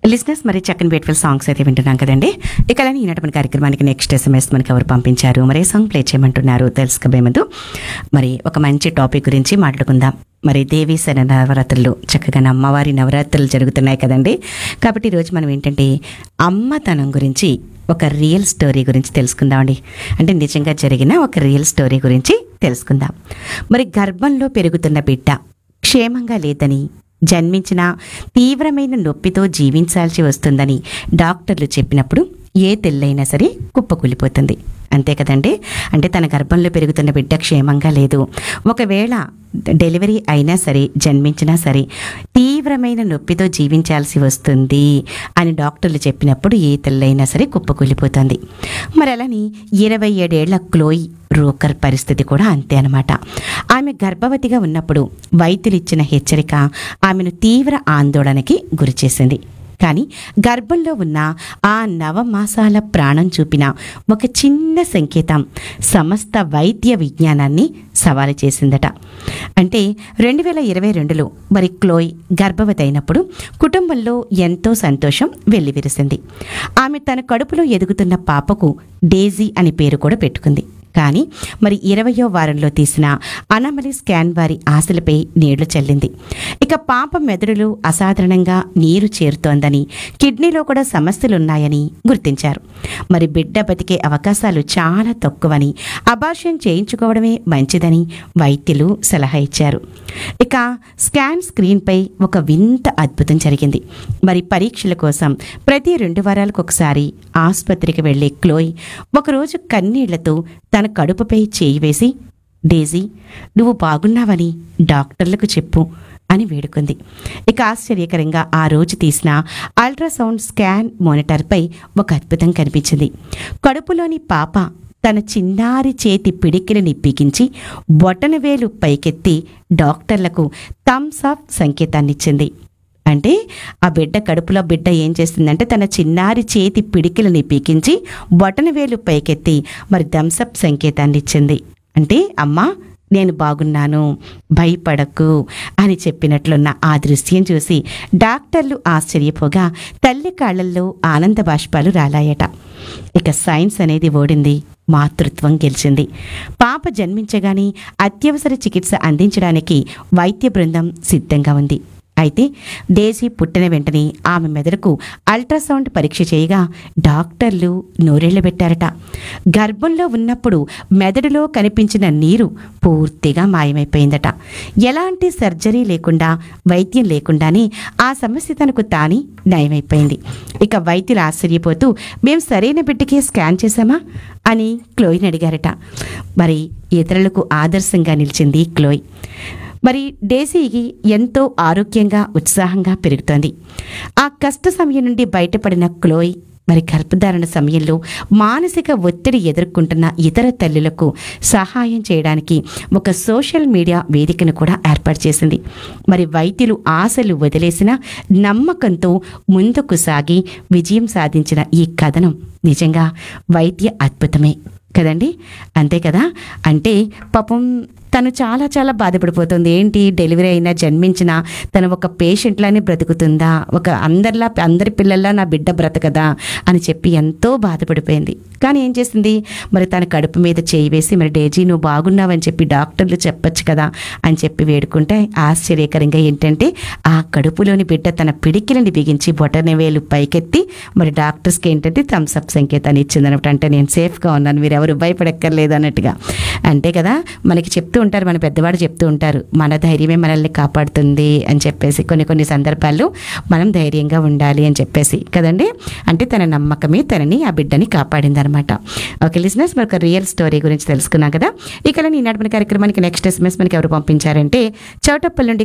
లిజినెస్ మరి చక్కని బ్యూటిఫుల్ సాంగ్స్ అయితే వింటున్నాం కదండి ఇక అలానే ఈనాటి మన కార్యక్రమానికి నెక్స్ట్ ఎస్ఎంఎస్ మనకి ఎవరు పంపించారు మరి ఏ సాంగ్ ప్లే చేయమంటున్నారు తెలుసుకోబోయే ముందు మరి ఒక మంచి టాపిక్ గురించి మాట్లాడుకుందాం మరి దేవీ శన నవరాత్రులు చక్కగా అమ్మవారి నవరాత్రులు జరుగుతున్నాయి కదండి కాబట్టి ఈరోజు మనం ఏంటంటే అమ్మతనం గురించి ఒక రియల్ స్టోరీ గురించి తెలుసుకుందామండి అంటే నిజంగా జరిగిన ఒక రియల్ స్టోరీ గురించి తెలుసుకుందాం మరి గర్భంలో పెరుగుతున్న బిడ్డ క్షేమంగా లేదని జన్మించిన తీవ్రమైన నొప్పితో జీవించాల్సి వస్తుందని డాక్టర్లు చెప్పినప్పుడు ఏ తెల్లైనా సరే కుప్పకూలిపోతుంది అంతే కదండి అంటే తన గర్భంలో పెరుగుతున్న బిడ్డ క్షేమంగా లేదు ఒకవేళ డెలివరీ అయినా సరే జన్మించినా సరే తీవ్రమైన నొప్పితో జీవించాల్సి వస్తుంది అని డాక్టర్లు చెప్పినప్పుడు ఏ తెల్లైనా సరే కుప్పకూలిపోతుంది మరి అలాని ఇరవై ఏడేళ్ల క్లోయి రోకర్ పరిస్థితి కూడా అంతే అనమాట ఆమె గర్భవతిగా ఉన్నప్పుడు వైద్యులు ఇచ్చిన హెచ్చరిక ఆమెను తీవ్ర ఆందోళనకి గురిచేసింది కానీ గర్భంలో ఉన్న ఆ నవమాసాల ప్రాణం చూపిన ఒక చిన్న సంకేతం సమస్త వైద్య విజ్ఞానాన్ని సవాలు చేసిందట అంటే రెండు వేల ఇరవై రెండులో మరి క్లోయ్ గర్భవతి అయినప్పుడు కుటుంబంలో ఎంతో సంతోషం వెల్లివిరిసింది ఆమె తన కడుపులో ఎదుగుతున్న పాపకు డేజీ అని పేరు కూడా పెట్టుకుంది కానీ మరి ఇరవయో వారంలో తీసిన అనామలీ స్కాన్ వారి ఆశలపై నీళ్లు చల్లింది ఇక పాప మెదడులో అసాధారణంగా నీరు చేరుతోందని కిడ్నీలో కూడా సమస్యలున్నాయని గుర్తించారు మరి బిడ్డ బతికే అవకాశాలు చాలా తక్కువని అబార్షన్ చేయించుకోవడమే మంచిదని వైద్యులు సలహా ఇచ్చారు ఇక స్కాన్ స్క్రీన్పై ఒక వింత అద్భుతం జరిగింది మరి పరీక్షల కోసం ప్రతి రెండు వారాలకు ఒకసారి ఆసుపత్రికి వెళ్లే క్లోయ్ ఒకరోజు కన్నీళ్లతో తన కడుపుపై చేయి వేసి డేజీ నువ్వు బాగున్నావని డాక్టర్లకు చెప్పు అని వేడుకుంది ఇక ఆశ్చర్యకరంగా ఆ రోజు తీసిన అల్ట్రాసౌండ్ స్కాన్ మానిటర్పై ఒక అద్భుతం కనిపించింది కడుపులోని పాప తన చిన్నారి చేతి పిడికిలని బిగించి బొటనవేలు పైకెత్తి డాక్టర్లకు థమ్స్ అప్ సంకేతాన్నిచ్చింది అంటే ఆ బిడ్డ కడుపులో బిడ్డ ఏం చేస్తుందంటే తన చిన్నారి చేతి పిడికిలని పీకించి బొటనవేలు పైకెత్తి మరి థమ్సప్ సంకేతాన్ని ఇచ్చింది అంటే అమ్మా నేను బాగున్నాను భయపడకు అని చెప్పినట్లున్న ఆ దృశ్యం చూసి డాక్టర్లు ఆశ్చర్యపోగా తల్లి కాళ్ళల్లో ఆనంద బాష్పాలు రాలాయట ఇక సైన్స్ అనేది ఓడింది మాతృత్వం గెలిచింది పాప జన్మించగానే అత్యవసర చికిత్స అందించడానికి వైద్య బృందం సిద్ధంగా ఉంది అయితే డేజీ పుట్టిన వెంటనే ఆమె మెదడుకు అల్ట్రాసౌండ్ పరీక్ష చేయగా డాక్టర్లు నోరెళ్లబెట్టారట గర్భంలో ఉన్నప్పుడు మెదడులో కనిపించిన నీరు పూర్తిగా మాయమైపోయిందట ఎలాంటి సర్జరీ లేకుండా వైద్యం లేకుండానే ఆ సమస్య తనకు తాని నయమైపోయింది ఇక వైద్యులు ఆశ్చర్యపోతూ మేము సరైన బిడ్డకే స్కాన్ చేశామా అని క్లోయిని అడిగారట మరి ఇతరులకు ఆదర్శంగా నిలిచింది క్లోయ్ మరి డేసీకి ఎంతో ఆరోగ్యంగా ఉత్సాహంగా పెరుగుతోంది ఆ కష్ట సమయం నుండి బయటపడిన క్లోయ్ మరి గర్భధారణ సమయంలో మానసిక ఒత్తిడి ఎదుర్కొంటున్న ఇతర తల్లులకు సహాయం చేయడానికి ఒక సోషల్ మీడియా వేదికను కూడా ఏర్పాటు చేసింది మరి వైద్యులు ఆశలు వదిలేసిన నమ్మకంతో ముందుకు సాగి విజయం సాధించిన ఈ కథనం నిజంగా వైద్య అద్భుతమే కదండి అంతే కదా అంటే పాపం తను చాలా చాలా బాధపడిపోతుంది ఏంటి డెలివరీ అయినా జన్మించిన తను ఒక పేషెంట్లానే బ్రతుకుతుందా ఒక అందరిలా అందరి పిల్లల్లా నా బిడ్డ బ్రతకదా అని చెప్పి ఎంతో బాధపడిపోయింది కానీ ఏం చేసింది మరి తన కడుపు మీద చేయి వేసి మరి డేజీ నువ్వు బాగున్నావని చెప్పి డాక్టర్లు చెప్పొచ్చు కదా అని చెప్పి వేడుకుంటే ఆశ్చర్యకరంగా ఏంటంటే ఆ కడుపులోని బిడ్డ తన పిడికిలని బిగించి బొటన వేలు పైకెత్తి మరి డాక్టర్స్కి ఏంటంటే థమ్స్ అప్ సంకేతాన్ని ఇచ్చింది అనమాట అంటే నేను సేఫ్గా ఉన్నాను మీరు ఎవరు భయపడక్కర్లేదు అన్నట్టుగా అంతే కదా మనకి చెప్తూ ఉంటారు మన పెద్దవాడు చెప్తూ ఉంటారు మన ధైర్యమే మనల్ని కాపాడుతుంది అని చెప్పేసి కొన్ని కొన్ని సందర్భాల్లో మనం ధైర్యంగా ఉండాలి అని చెప్పేసి కదండి అంటే తన నమ్మకమే తనని ఆ బిడ్డని కాపాడింది అనమాట ఓకే లిసినర్స్ మరి ఒక రియల్ స్టోరీ గురించి తెలుసుకున్నాం కదా ఇక ఈనాడు మన కార్యక్రమానికి నెక్స్ట్ ఎస్ఎంఎస్ మనకి ఎవరు పంపించారంటే చౌటప్పల్ నుండి